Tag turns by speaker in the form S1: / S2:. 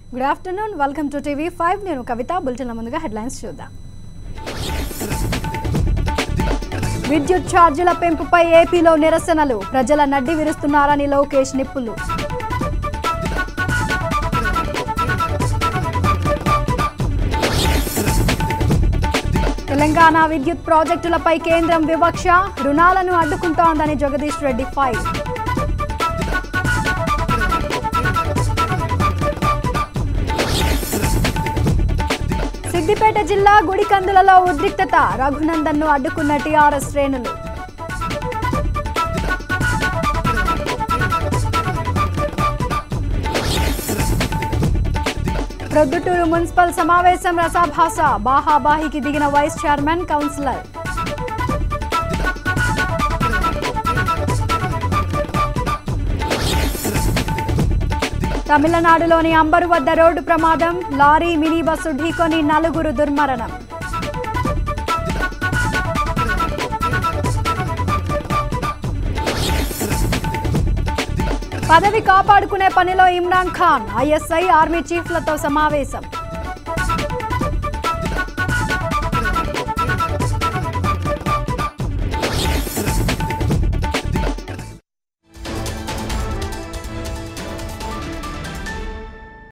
S1: good afternoon welcome to TV five నేను Kavitha bulletin ముందుగా headlines చూద్దాం విద్యుత్ ఛార్జీల పెంపుపై ఏపీలో నిరసనలు ప్రజల నడ్డి విరుస్తున్నారని లోకేష్ నిప్పులు తెలంగాణ విద్యుత్ ప్రాజెక్టులపై కేంద్రం వివక్ష రుణాలను అడ్డుకుంటోందని జగదీష్ రెడ్డి ఫైల్ సిద్దిపేట జిల్లా గుడికందులలో ఉద్రిక్తత రఘునందన్ ను అడ్డుకున్న టీఆర్ఎస్ శ్రేణులు ప్రొద్దుటూరు మున్సిపల్ సమావేశం రసాభాస బాహాబాహికి దిగిన వైస్ చైర్మన్ కౌన్సిలర్ తమిళనాడులోని అంబరు వద్ద రోడ్డు ప్రమాదం లారీ మినీ బస్సు ఢీకొని నలుగురు దుర్మరణం పదవి కాపాడుకునే పనిలో ఇమ్రాన్ ఖాన్ ఐఎస్ఐ ఆర్మీ చీఫ్లతో సమావేశం